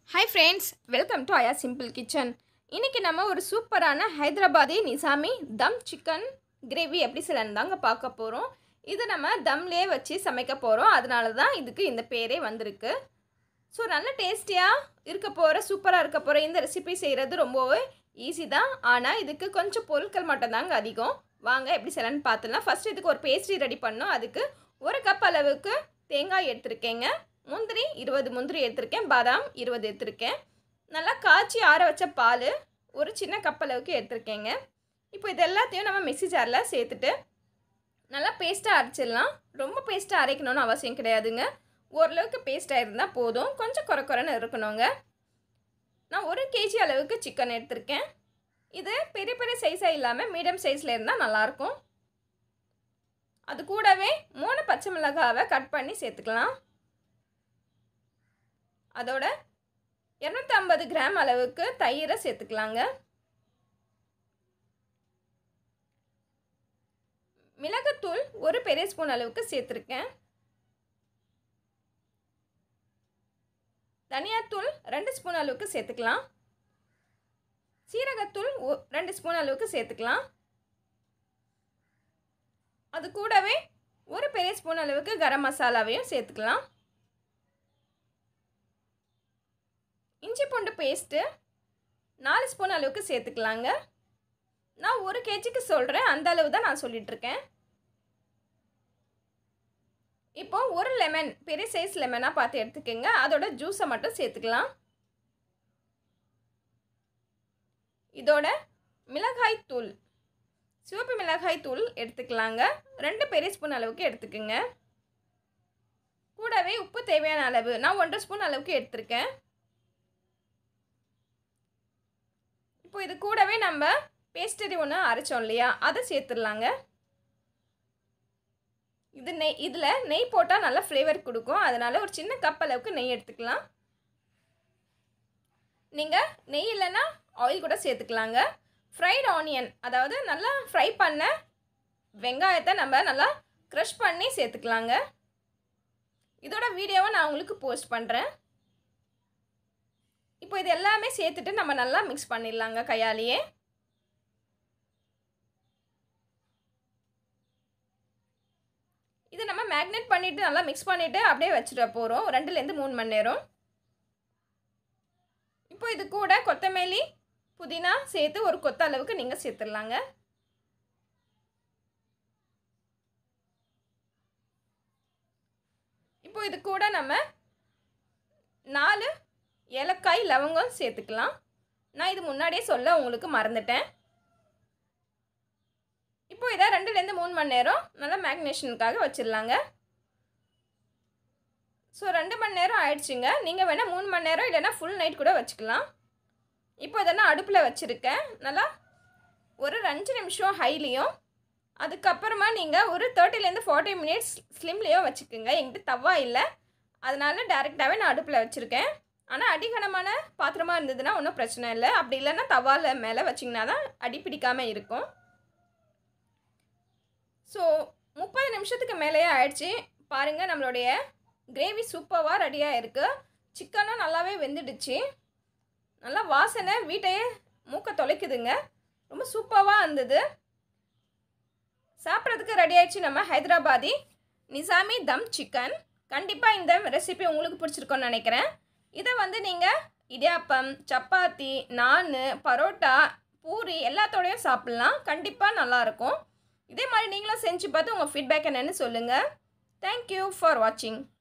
hi friends welcome to அயா simple kitchen இன்றைக்கி நம்ம ஒரு சூப்பரான ஹைதராபாதி நிசாமி தம் சிக்கன் கிரேவி எப்படி செய்யலான்னு தாங்க பார்க்க போகிறோம் இது நம்ம தம்லேயே வச்சு சமைக்க போகிறோம் அதனால தான் இதுக்கு இந்த பேரே வந்திருக்கு ஸோ நல்ல டேஸ்டியாக இருக்க போகிற சூப்பராக இருக்க போகிற இந்த ரெசிபி செய்கிறது ரொம்பவே ஈஸி தான் ஆனால் இதுக்கு கொஞ்சம் பொருட்கள் மட்டும்தாங்க அதிகம் வாங்க எப்படி செய்யலான்னு பார்த்துலாம் ஃபஸ்ட்டு இதுக்கு ஒரு பேஸ்ட்ரி ரெடி பண்ணோம் அதுக்கு ஒரு கப் அளவுக்கு தேங்காய் எடுத்திருக்கேங்க முந்திரி இருபது முந்திரி எடுத்திருக்கேன் பாதாம் இருபது எடுத்திருக்கேன் நல்லா காய்ச்சி ஆற வச்ச பால் ஒரு சின்ன கப் அளவுக்கு எடுத்திருக்கேங்க இப்போ இது எல்லாத்தையும் நம்ம மிக்ஸி ஜாரில் சேர்த்துட்டு நல்லா பேஸ்ட்டாக அரைச்சிடலாம் ரொம்ப பேஸ்ட்டாக அரைக்கணும்னு அவசியம் கிடையாதுங்க ஓரளவுக்கு பேஸ்ட்டாக இருந்தால் போதும் கொஞ்சம் குறை குறைன்னு இருக்கணுங்க நான் ஒரு கேஜி அளவுக்கு சிக்கன் எடுத்திருக்கேன் இது பெரிய பெரிய சைஸாக இல்லாமல் மீடியம் சைஸில் இருந்தால் நல்லாயிருக்கும் அது கூடவே மூணு பச்சை மிளகாவை கட் பண்ணி சேர்த்துக்கலாம் அதோட இரநூத்தி ஐம்பது கிராம் அளவுக்கு தயிரை சேர்த்துக்கலாங்க மிளகுத்தூள் ஒரு பெரிய ஸ்பூன் அளவுக்கு சேர்த்துருக்கேன் தனியாத்தூள் ரெண்டு ஸ்பூன் அளவுக்கு சேர்த்துக்கலாம் சீரகத்தூள் ஒ- ரெண்டு ஸ்பூன் அளவுக்கு சேர்த்துக்கலாம் அது கூடவே ஒரு பெரிய ஸ்பூன் அளவுக்கு கரம் மசாலாவையும் சேர்த்துக்கலாம் இஞ்சி பூண்டு பேஸ்ட்டு நாலு ஸ்பூன் அளவுக்கு சேர்த்துக்கலாங்க நான் ஒரு கேஜிக்கு சொல்கிறேன் அந்த அளவு தான் நான் சொல்லிகிட்ருக்கேன் இப்போ ஒரு லெமன் பெரிய சைஸ் லெமனாக பார்த்து எடுத்துக்கோங்க அதோட ஜூஸை மட்டும் சேர்த்துக்கலாம் இதோட மிளகாய் தூள் சிவப்பு மிளகாய் தூள் எடுத்துக்கலாங்க ரெண்டு பெரிய ஸ்பூன் அளவுக்கு எடுத்துக்கோங்க கூடவே உப்பு தேவையான அளவு நான் ஒன்றரை ஸ்பூன் அளவுக்கு எடுத்திருக்கேன் இப்போ இது கூடவே நம்ம பேஸ்டரி ஒன்று அரைச்சோம் இல்லையா அதை சேர்த்துடலாங்க இது நெய் இதில் நெய் போட்டால் நல்லா ஃப்ளேவர் கொடுக்கும் அதனால் ஒரு சின்ன கப் அளவுக்கு நெய் எடுத்துக்கலாம் நீங்கள் நெய் இல்லைன்னா ஆயில் கூட சேர்த்துக்கலாங்க ஃப்ரைட் ஆனியன் அதாவது நல்லா ஃப்ரை பண்ண வெங்காயத்தை நம்ம நல்லா க்ரஷ் பண்ணி சேர்த்துக்கலாங்க இதோட வீடியோவை நான் உங்களுக்கு போஸ்ட் பண்ணுறேன் இப்போ இது எல்லாமே சேர்த்துட்டு நம்ம நல்லா மிக்ஸ் பண்ணிடலாங்க கையாலேயே இது நம்ம மேக்னேட் பண்ணிவிட்டு நல்லா மிக்ஸ் பண்ணிவிட்டு அப்படியே வச்சுட போகிறோம் ரெண்டுலேருந்து மூணு மணி நேரம் இப்போ இது கூட கொத்தமல்லி புதினா சேர்த்து ஒரு கொத்த அளவுக்கு நீங்கள் சேர்த்துடலாங்க இப்போ இது கூட நம்ம நாலு ஏலக்காய் லவங்கம் சேர்த்துக்கலாம் நான் இது முன்னாடியே சொல்ல உங்களுக்கு மறந்துட்டேன் இப்போ இதை ரெண்டுலேருந்து மூணு மணி நேரம் நல்லா மேக்னேஷனுக்காக வச்சிடலாங்க ஸோ ரெண்டு மணி நேரம் ஆயிடுச்சுங்க நீங்கள் வேணால் மூணு மணி நேரம் இல்லைன்னா ஃபுல் நைட் கூட வச்சுக்கலாம் இப்போ இதை நான் அடுப்பில் வச்சுருக்கேன் நல்லா ஒரு அஞ்சு நிமிஷம் ஹைலியும் அதுக்கப்புறமா நீங்கள் ஒரு தேர்ட்டிலேருந்து ஃபார்ட்டி மினிட்ஸ் ஸ்லிம்லேயும் வச்சுக்கோங்க என்கிட்ட தவா இல்லை அதனால டேரெக்டாகவே நான் அடுப்பில் வச்சுருக்கேன் ஆனால் அடிகனமான பாத்திரமாக இருந்ததுன்னா ஒன்றும் பிரச்சனை இல்லை அப்படி இல்லைன்னா தவால மேலே வச்சிங்கன்னா தான் அடி பிடிக்காமல் இருக்கும் ஸோ முப்பது நிமிஷத்துக்கு மேலேயே ஆயிடுச்சு பாருங்கள் நம்மளுடைய கிரேவி சூப்பராக ரெடியாக இருக்குது சிக்கனும் நல்லாவே வெந்துடுச்சு நல்லா வாசனை வீட்டையே மூக்க தொலைக்குதுங்க ரொம்ப சூப்பராக இருந்தது சாப்பிட்றதுக்கு ரெடி ஆயிடுச்சு நம்ம ஹைதராபாதி நிசாமி தம் சிக்கன் கண்டிப்பாக இந்த ரெசிபி உங்களுக்கு பிடிச்சிருக்கோன்னு நினைக்கிறேன் இதை வந்து நீங்கள் இடியாப்பம் சப்பாத்தி நான் பரோட்டா பூரி எல்லாத்தோடையும் சாப்பிட்லாம் கண்டிப்பாக நல்லாயிருக்கும் இதே மாதிரி நீங்களும் செஞ்சு பார்த்து உங்கள் ஃபீட்பேக் என்னென்னு சொல்லுங்கள் தேங்க்யூ ஃபார் வாட்சிங்